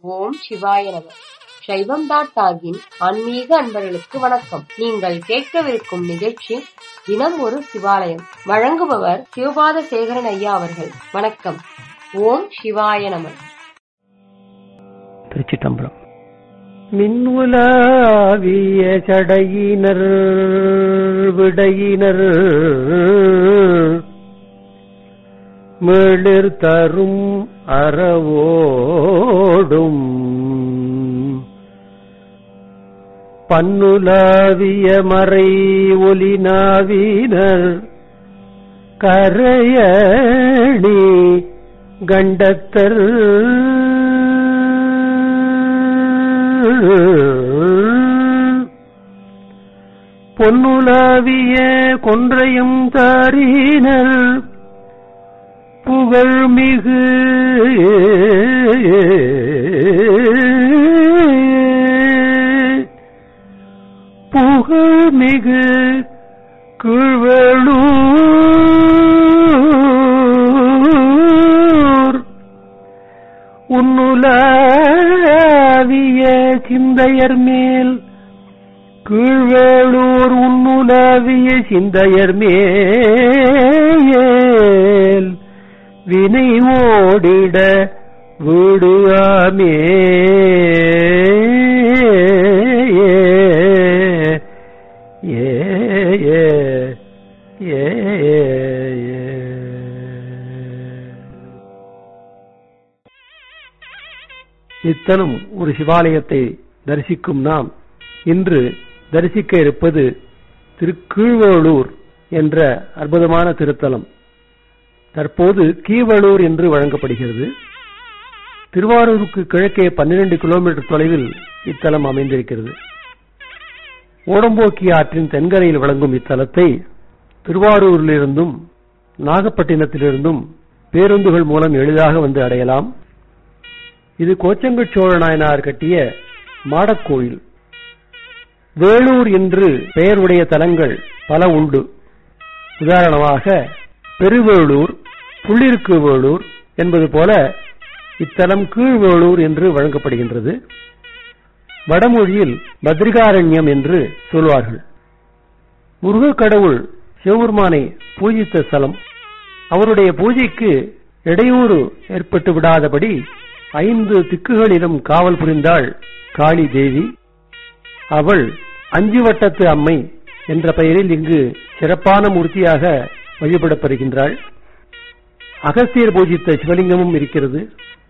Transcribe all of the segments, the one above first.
ஓம் சிவாய நம சைவம் டாட் டாகின் ஆன்மீக அன்பர்களுக்கு வணக்கம் நீங்கள் கேட்கவிருக்கும் நிகழ்ச்சி தினம் ஒரு சிவாலயம் வழங்குபவர் சிவபாத சேகரன் ஐயா அவர்கள் வணக்கம் ஓம் சிவாய நம திருச்சிட்டம்பலம் மின்னுலாவிய சடையினர் விடையினர் மேளிர் தரும் அறவோடும் பன்னுலாவிய மறை ஒலினாவினர் கரையணி கண்டத்தர் பொன்னுலாவிய கொன்றையும் தாரினர் புகழ்மிகு புகழ்மிகு கீழ்வேளூர் உன்னுலாவிய சிந்தையர் மேல் கீழ்வேளூர் உன்னுலாவிய சிந்தையர் மேல் வினை ஓடிட வீடுகாமே ஏ ஏ ஏ ஏ இத்தனம் ஒரு சிவாலயத்தை தரிசிக்கும் நாம் இன்று தரிசிக்க இருப்பது திருக்கீழ்வேளூர் என்ற அற்புதமான திருத்தலம் தற்போது கீவளூர் என்று வழங்கப்படுகிறது திருவாரூருக்கு கிழக்கே பன்னிரண்டு கிலோமீட்டர் தொலைவில் இத்தலம் அமைந்திருக்கிறது ஓடம்போக்கி ஆற்றின் தென்கரையில் விளங்கும் இத்தலத்தை திருவாரூரிலிருந்தும் நாகப்பட்டினத்திலிருந்தும் பேருந்துகள் மூலம் எளிதாக வந்து அடையலாம் இது கோச்சங்கட் சோழ நாயனார் கட்டிய மாடக்கோயில் வேலூர் என்று பெயருடைய தலங்கள் பல உண்டு உதாரணமாக பெருவேளூர் புள்ளிருக்கு வேளூர் என்பது போல இத்தலம் கீழ்வேளூர் என்று வழங்கப்படுகின்றது வடமொழியில் பத்ரிகாரண்யம் என்று சொல்வார்கள் முருகக் கடவுள் சிவபெருமானை பூஜித்த ஸ்தலம் அவருடைய பூஜைக்கு இடையூறு ஏற்பட்டு விடாதபடி ஐந்து திக்குகளிலும் காவல் புரிந்தாள் காளி தேவி அவள் அஞ்சு வட்டத்து அம்மை என்ற பெயரில் இங்கு சிறப்பான மூர்த்தியாக வழிபடப்படுகின்றாள் அகஸ்தியர் பூஜித்த சிவலிங்கமும் இருக்கிறது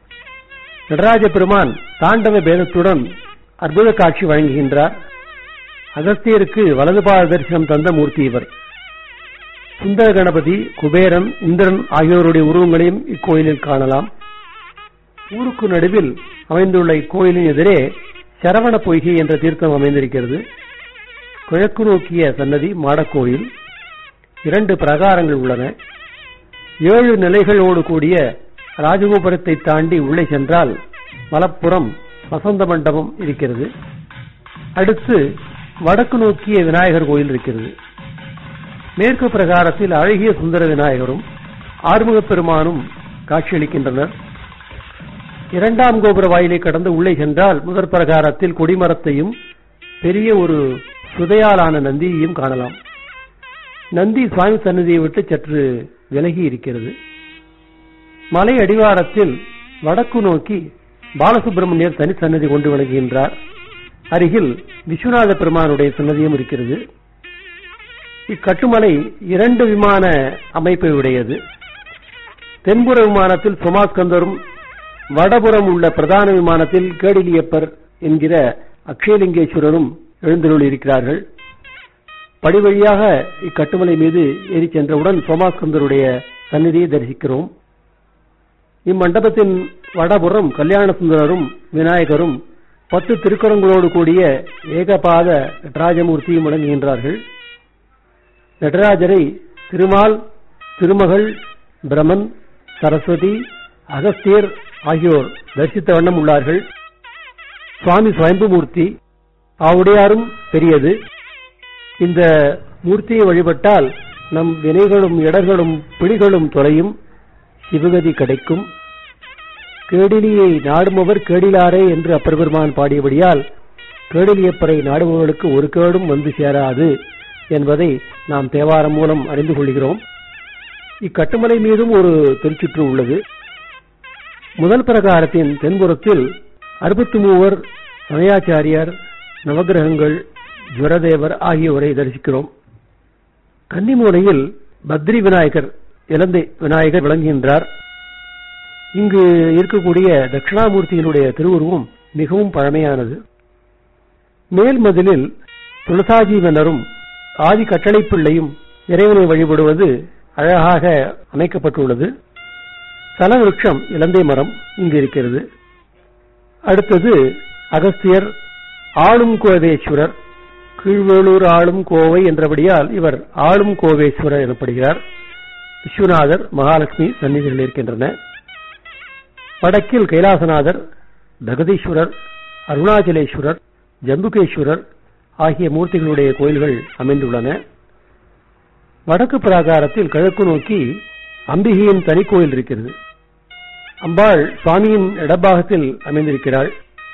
நடராஜ பெருமான் தாண்டவ பேதத்துடன் அற்புத காட்சி வழங்குகின்றார் அகஸ்தியருக்கு வலதுபாத தரிசனம் தந்த மூர்த்தி இவர் சுந்தர கணபதி குபேரன் இந்திரன் ஆகியோருடைய உருவங்களையும் இக்கோயிலில் காணலாம் ஊருக்கு நடுவில் அமைந்துள்ள இக்கோயிலின் எதிரே சரவண பொய்கை என்ற தீர்த்தம் அமைந்திருக்கிறது கிழக்கு நோக்கிய சன்னதி மாடக்கோயில் இரண்டு பிரகாரங்கள் உள்ளன ஏழு நிலைகளோடு கூடிய ராஜகோபுரத்தை தாண்டி உள்ளே சென்றால் மலப்புறம் வசந்த மண்டபம் இருக்கிறது அடுத்து வடக்கு நோக்கிய விநாயகர் கோயில் இருக்கிறது மேற்கு பிரகாரத்தில் அழகிய சுந்தர விநாயகரும் ஆறுமுகப் பெருமானும் காட்சியளிக்கின்றனர் இரண்டாம் கோபுர வாயிலை கடந்து உள்ளே சென்றால் முதற் பிரகாரத்தில் கொடிமரத்தையும் பெரிய ஒரு சுதையாலான நந்தியையும் காணலாம் நந்தி சுவாமி சன்னதியை விட்டு சற்று விலகி இருக்கிறது மலை அடிவாரத்தில் வடக்கு நோக்கி பாலசுப்பிரமணியர் தனி சன்னதி கொண்டு விளங்குகின்றார் அருகில் விஸ்வநாத பெருமானுடைய சன்னதியும் இருக்கிறது இக்கட்டுமலை இரண்டு விமான அமைப்பை உடையது தென்புற விமானத்தில் சுமாஸ்கந்தரும் வடபுறம் உள்ள பிரதான விமானத்தில் கேடிலியப்பர் என்கிற அக்ஷயலிங்கேஸ்வரரும் எழுந்தருள் இருக்கிறார்கள் படி வழியாக இக்கட்டுமலை மீது ஏறி சென்றவுடன் சோமாஸ்கந்தருடைய சந்நிதியை தரிசிக்கிறோம் இம்மண்டபத்தின் வடபுறம் கல்யாண சுந்தரரும் விநாயகரும் பத்து திருக்கரங்களோடு கூடிய ஏகபாத நடராஜமூர்த்தியும் வழங்குகின்றார்கள் நடராஜரை திருமால் திருமகள் பிரமன் சரஸ்வதி அகஸ்தியர் ஆகியோர் தரிசித்த வண்ணம் உள்ளார்கள் சுவாமி சுவயம்புமூர்த்தி ஆவுடையாரும் பெரியது இந்த மூர்த்தியை வழிபட்டால் நம் வினைகளும் இடர்களும் பிடிகளும் தொலையும் சிவகதி கிடைக்கும் கேடிலியை நாடுமவர் கேடிலாரே என்று அப்பர் பெருமான் பாடியபடியால் கேடிலியப்பரை நாடுபவர்களுக்கு ஒரு கேடும் வந்து சேராது என்பதை நாம் தேவாரம் மூலம் அறிந்து கொள்கிறோம் இக்கட்டுமலை மீதும் ஒரு திருச்சுற்று உள்ளது முதல் பிரகாரத்தின் தென்புறத்தில் அறுபத்தி மூவர் சமயாச்சாரியார் நவகிரகங்கள் ஜுவரதேவர் ஆகியோரை தரிசிக்கிறோம் கன்னிமூலையில் பத்ரி விநாயகர் இலந்தை விநாயகர் விளங்குகின்றார் இங்கு இருக்கக்கூடிய தட்சிணாமூர்த்தியினுடைய திருவுருவம் மிகவும் பழமையானது மேல் மதிலில் துளசாஜீவனரும் ஆதி கட்டளை பிள்ளையும் இறைவனை வழிபடுவது அழகாக அமைக்கப்பட்டுள்ளது தலவிருட்சம் இலந்தை மரம் இங்கு இருக்கிறது அடுத்தது அகஸ்தியர் ஆளும் கோவேஸ்வரர் கீழ்வேளூர் ஆளும் கோவை என்றபடியால் இவர் ஆளும் கோவேஸ்வரர் எனப்படுகிறார் விஸ்வநாதர் மகாலட்சுமி சந்நிதிகள் இருக்கின்றன வடக்கில் கைலாசநாதர் ஜகதீஸ்வரர் அருணாச்சலேஸ்வரர் ஜம்புகேஸ்வரர் ஆகிய மூர்த்திகளுடைய கோயில்கள் அமைந்துள்ளன வடக்கு பிராகாரத்தில் கிழக்கு நோக்கி அம்பிகையின் தனி கோயில் இருக்கிறது அம்பாள் சுவாமியின் இடபாகத்தில் அமைந்திருக்கிறாள்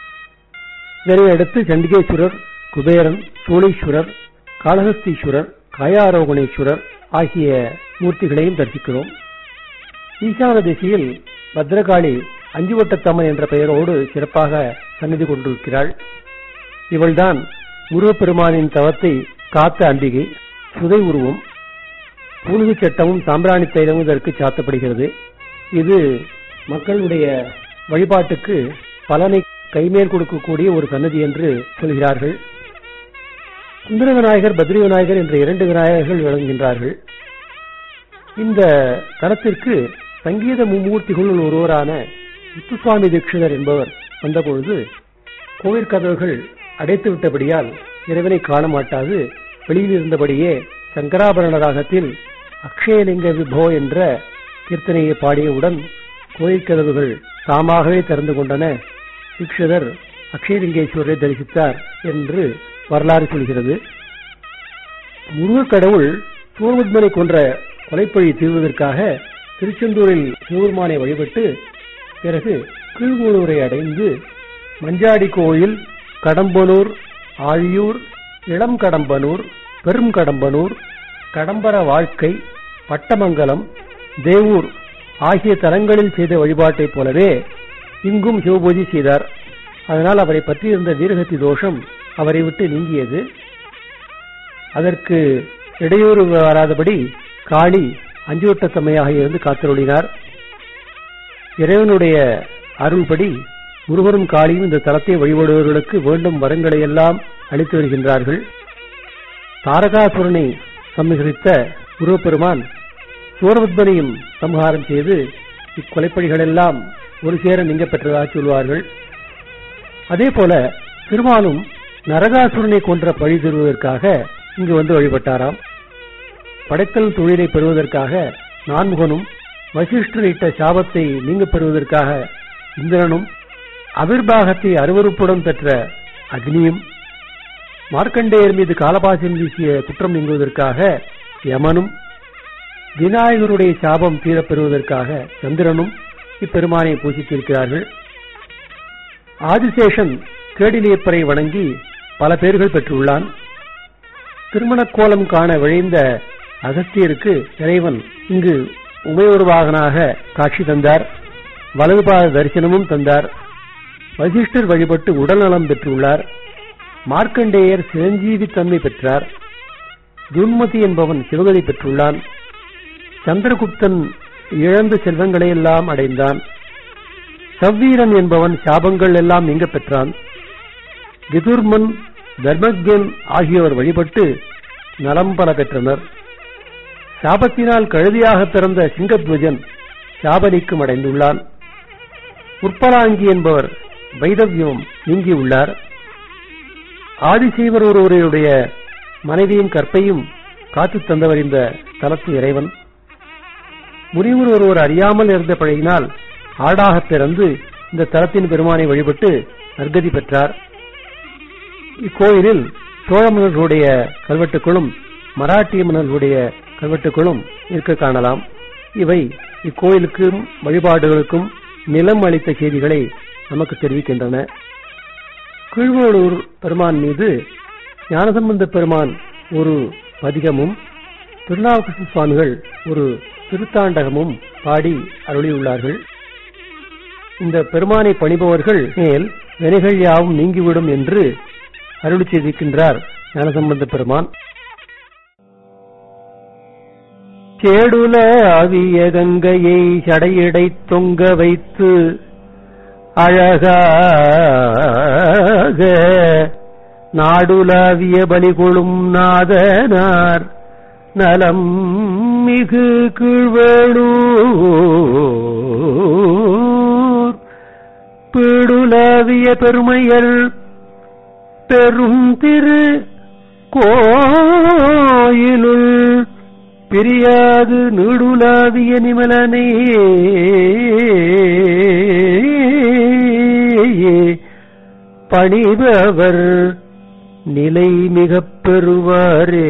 இதனை அடுத்து சண்டிகேஸ்வரர் குபேரன் சோழீஸ்வரர் காளஹஸ்தீஸ்வரர் காயாரோகணேஸ்வரர் ஆகிய மூர்த்திகளையும் தரிசிக்கிறோம் ஈசான திசையில் பத்ரகாளி அஞ்சுவட்டத்தம்மன் என்ற பெயரோடு சிறப்பாக சந்நிதி கொண்டிருக்கிறாள் இவள்தான் முருகப்பெருமானின் தவத்தை காத்த அம்பிகை சுதை உருவம் பூணுகு சட்டமும் சாம்பிராணி தைலமும் இதற்கு சாத்தப்படுகிறது இது மக்களுடைய வழிபாட்டுக்கு பலனை கைமேல் கொடுக்கக்கூடிய ஒரு சன்னதி என்று சொல்கிறார்கள் சுந்தர விநாயகர் பத்ரி விநாயகர் என்ற இரண்டு விநாயகர்கள் விளங்குகின்றார்கள் இந்த தலத்திற்கு சங்கீத மும்மூர்த்திகளுள் ஒருவரான முத்துசுவாமி தீட்சிதர் என்பவர் வந்தபொழுது கோவில் கதவுகள் அடைத்து விட்டபடியால் இறைவனை காண மாட்டாது வெளியில் இருந்தபடியே சங்கராபரண ராகத்தில் அக்ஷயலிங்க விபோ என்ற கீர்த்தனையை பாடியவுடன் கோயில் கதவுகள் தாமாகவே திறந்து கொண்டன தீட்சிதர் அக்ஷயலிங்கேஸ்வரரை தரிசித்தார் என்று வரலாறு சொல்கிறது முருகக் கடவுள் சூர்முத்மனை கொன்ற கொலைப்பழி தீர்வதற்காக திருச்செந்தூரில் சிவபெருமானை வழிபட்டு பிறகு கீழ்கூளூரை அடைந்து மஞ்சாடி கோயில் கடம்பனூர் ஆழியூர் இளம் கடம்பனூர் பெரும் கடம்பனூர் கடம்பர வாழ்க்கை பட்டமங்கலம் தேவூர் ஆகிய தலங்களில் செய்த வழிபாட்டைப் போலவே இங்கும் சிவபூஜை செய்தார் அதனால் அவரை பற்றி இருந்த வீரகத்தி தோஷம் அவரை விட்டு நீங்கியது அதற்கு இடையூறு வராதபடி காளி அஞ்சுவட்டத்தம்மையாக இருந்து காத்தருளினார் இறைவனுடைய அருள்படி முருகரும் காளியும் இந்த தலத்தை வழிபடுபவர்களுக்கு வேண்டும் வரங்களை எல்லாம் அளித்து வருகின்றார்கள் தாரகாசுரனை சம்ஹரித்த முருகப்பெருமான் சூரபத்மனையும் சம்ஹாரம் செய்து இக்கொலைப்படிகள் எல்லாம் ஒரு சேர நீங்க பெற்றதாக சொல்வார்கள் அதே போல திருமாலும் நரகாசுரனை கொன்ற பழி தருவதற்காக இங்கு வந்து வழிபட்டாராம் படைத்தல் தொழிலை பெறுவதற்காக நான்முகனும் வசிஷ்டர் இட்ட சாபத்தை நீங்க பெறுவதற்காக இந்திரனும் அவிர்வாகத்தை அருவறுப்புடன் பெற்ற அக்னியும் மார்க்கண்டேயர் மீது காலபாசம் வீசிய குற்றம் நீங்குவதற்காக யமனும் விநாயகருடைய சாபம் தீரப் பெறுவதற்காக சந்திரனும் இப்பெருமானை பூசித்திருக்கிறார்கள் ஆதிசேஷன் கேடிலியப்பரை வணங்கி பல பேர்கள் பெற்றுள்ளான் திருமணக் கோலம் காண விழைந்த அகஸ்தியருக்கு இறைவன் இங்கு உமையொருவாகனாக காட்சி தந்தார் வலதுபாத தரிசனமும் தந்தார் வசிஷ்டர் வழிபட்டு உடல்நலம் பெற்றுள்ளார் மார்க்கண்டேயர் சிரஞ்சீவி தன்மை பெற்றார் துன்மதி என்பவன் சிவகதி பெற்றுள்ளான் சந்திரகுப்தன் இழந்த செல்வங்களை எல்லாம் அடைந்தான் சவ்வீரன் என்பவன் சாபங்கள் எல்லாம் நீங்க பெற்றான் விதுர்மன் தர்மஜன் ஆகியோர் வழிபட்டு நலம் பல பெற்றனர் சாபத்தினால் கழுதியாக பிறந்த சிங்கத்வஜன் சாபனிக்கும் அடைந்துள்ளான் உற்பலாங்கி என்பவர் வைதவியம் நீங்கியுள்ளார் ஆதிசைவர் ஒருவருடைய மனைவியின் கற்பையும் காத்து தந்தவர் இந்த தலத்து இறைவன் முனிவர் ஒருவர் அறியாமல் இருந்த பழகினால் ஆடாக பிறந்து இந்த தலத்தின் பெருமானை வழிபட்டு நற்கதி பெற்றார் இக்கோயிலில் சோழ மன்னர்களுடைய கல்வெட்டுக்களும் மராட்டிய மன்னர்களுடைய கல்வெட்டுக்களும் இருக்க காணலாம் இவை இக்கோயிலுக்கும் வழிபாடுகளுக்கும் நிலம் அளித்த செய்திகளை நமக்கு தெரிவிக்கின்றன கீழ்வேளூர் பெருமான் மீது ஞானசம்பந்த பெருமான் ஒரு பதிகமும் திருநாவுக்கரசு சுவாமிகள் ஒரு திருத்தாண்டகமும் பாடி அருளியுள்ளார்கள் இந்த பெருமானை பணிபவர்கள் மேல் வினைகள் யாவும் நீங்கிவிடும் என்று அருளி செய்திருக்கின்றார் ஞானசம்பந்த பெருமான் சேடுல அவிய கங்கையை சடையடை தொங்க வைத்து அழகாக நாடுலாவிய பலி கொளும் நாதனார் நலம் மிகு கீழ்வேளூர் பீடுலாவிய பெருமையர் பெரும் திரு கோயிலுள் பிரியாது நீடுலாவிய நிமலனே பணிபவர் நிலை மிகப் பெறுவாரே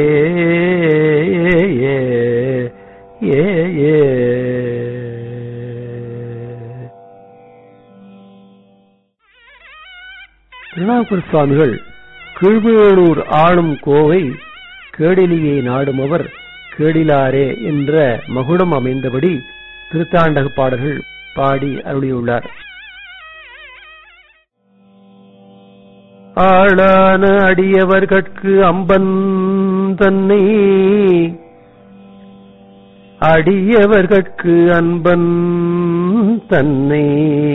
ஏ ஏ ஏ திருநாவுக்கர சுவாமிகள் கீழ்வேளூர் ஆளும் கோவை கேடிலியை நாடுமவர் கேடிலாரே என்ற மகுடம் அமைந்தபடி திருத்தாண்டக பாடல்கள் பாடி அருளியுள்ளார் ஆளான அடியவர்கட்கு அம்பன் தன்னை அடியவர்கட்கு அன்பன் தன்னை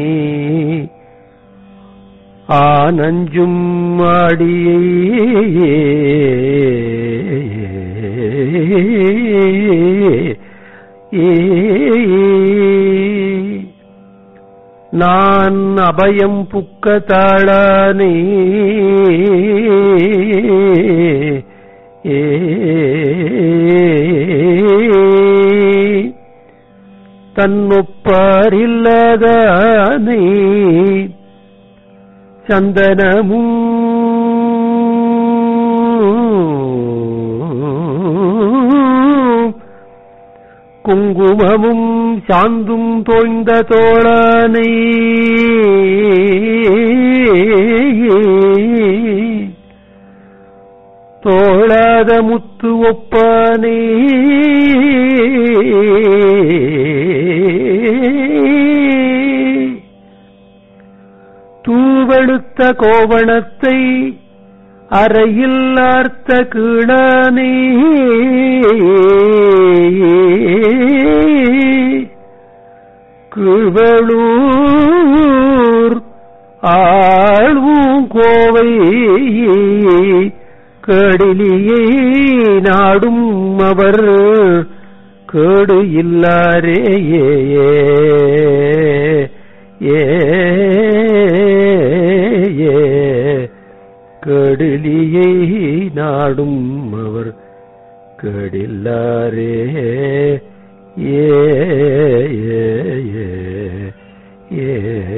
ஆனஞ்சும் ஆடியே நான் அபயம் புக்க தாளானே ஏ தன்னொப்பாரில்லாதானே சந்தனமும் குங்குமமும் சாந்தும் தோய்ந்த தோழனை தோழாத முத்து ஒப்பானே தூவெடுத்த கோவணத்தை அறையில் ஆர்த்த கீழானே கீழ்வளூர் ஆழ்வும் கோவை கேடிலியை நாடும் அவர் கேடு இல்லாரே ஏ ஏ ஏ கேடிலியை நாடும் அவர் கேடில்லாரே ஏ ஏ ஏ ஏ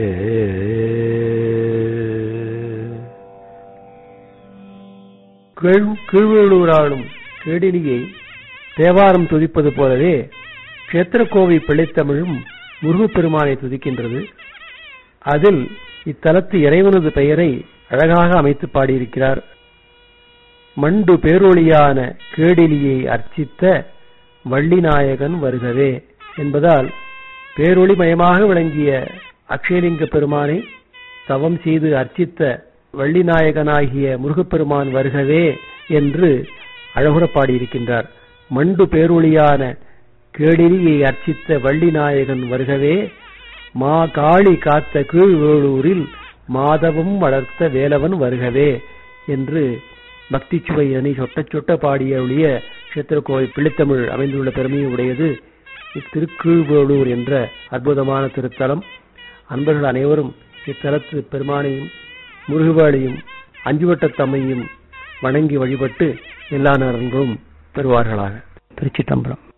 கீழ்வேளூராளும் கேடிலியை தேவாரம் துதிப்பது போலவே கஷேத்திரக்கோவை பிள்ளைத்தமிழும் முருகப்பெருமானை துதிக்கின்றது அதில் இத்தலத்து இறைவனது பெயரை அழகாக அமைத்து பாடியிருக்கிறார் மண்டு பேரொளியான கேடிலியை அர்ச்சித்த வள்ளிநாயகன் வருகவே என்பதால் பேரொளிமயமாக விளங்கிய அக்ஷயலிங்க பெருமானை தவம் செய்து அர்ச்சித்த வள்ளிநாயகனாகிய முருகப்பெருமான் வருகவே என்று அழகுற பாடியிருக்கின்றார் மண்டு பேரொளியான கேடிலியை அர்ச்சித்த வள்ளிநாயகன் வருகவே மா காளி காத்த கீழ்வேளூரில் மாதவம் வளர்த்த வேலவன் வருகவே என்று பக்தி சுவை அணி சொட்ட சொட்ட பாடிய ஒழிய கஷேத்திரக்கோவை பிள்ளைத்தமிழ் அமைந்துள்ள பெருமையை உடையது இத்திருக்கீழ்வேளூர் என்ற அற்புதமான திருத்தலம் அன்பர்கள் அனைவரும் இத்தலத்து பெருமானையும் முருகுவாளியும் அஞ்சுவட்டத்தம்மையும் வணங்கி வழிபட்டு எல்லா நலன்களும் பெறுவார்களாக திருச்சி தம்பரம்